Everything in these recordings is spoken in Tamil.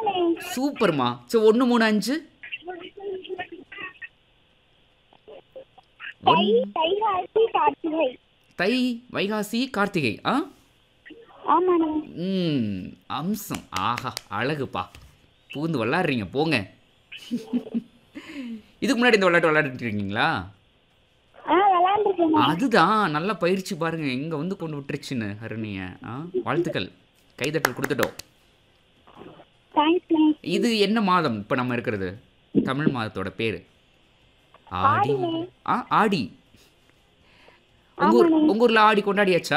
இல்லனே சூப்பர்மா சரி ஒன்று மூணு அஞ்சு தை ஒன் தைகாசி கார்த்திகை தை வைகாசி கார்த்திகை ஆ ஆமாண்ணே ம் அம்சம் ஆஹா அழகுப்பா பூந்து விளாட்றீங்க போங்க இதுக்கு முன்னாடி இந்த விளையாட்டு விளையாடிட்டு இருக்கீங்களா ஆ விளாண்டுருக்கேன் அதுதான் நல்லா பயிற்சி பாருங்க எங்க வந்து கொண்டு விட்டுருச்சுன்னு ஹரணிய ஆ வாழ்த்துக்கள் கைதட்டல் கொடுத்துட்டோம் தேங்க்ஸ்ண்ணே இது என்ன மாதம் இப்போ நம்ம இருக்கிறது தமிழ் மாதத்தோட பேர் ஆடி ஆ ஆடி உங்க ஊர் உங்க ஊர்ல ஆடி கொண்டாடியாச்சா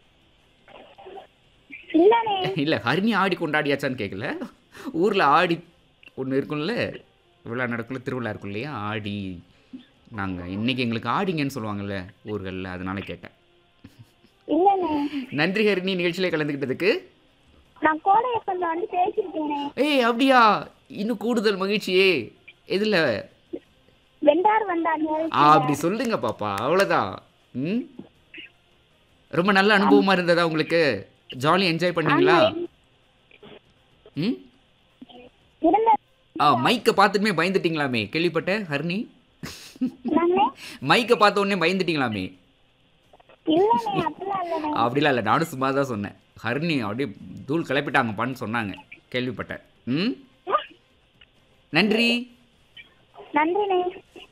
இல்லனே இல்லை ஹரிணி ஆடி கொண்டாடியாச்சான்னு கேட்கல ஊரில் ஆடி ஒன்று இருக்கும்ல விழா நடக்குள்ள திருவிழா இருக்கும் இல்லையா ஆடி நாங்கள் இன்னைக்கு எங்களுக்கு ஆடிங்கன்னு சொல்லுவாங்கல்ல ஊர்களில் அதனால கேட்டேன் இல்லனே நன்றி ஹரிணி நிகழ்ச்சியில கலந்துக்கிட்டதுக்கு நான் கோடை எப்பந்த வந்து பேசியிருக்கேனே ஏய் அப்படியா இன்னும் கூடுதல் மகிழ்ச்சியே எதில் வெண்டார் வந்தார் நிகழ்ச்சி அப்படி சொல்லுங்க பாப்பா அவ்வளோதான் ம் ரொம்ப நல்ல அனுபவமாக இருந்ததா உங்களுக்கு ஜாலி என்ஜாய் பண்ணீங்களா ம் இருந்த ஆ மைக்கை பார்த்துட்டுமே பயந்துட்டீங்களாமே கேள்விப்பட்டேன் ஹரிணி நானே மைக்கை பார்த்த உடனே பயந்துட்டீங்களாமே இல்லனே அப்படிலாம் இல்லனே அப்படிலாம் இல்லை நானும் சும்மா தான் சொன்னேன் ஹரிணி அப்படியே தூள் கிளப்பிட்டாங்கப்பான்னு சொன்னாங்க கேள்விப்பட்டேன் ம் நன்றி நன்றிண்ணே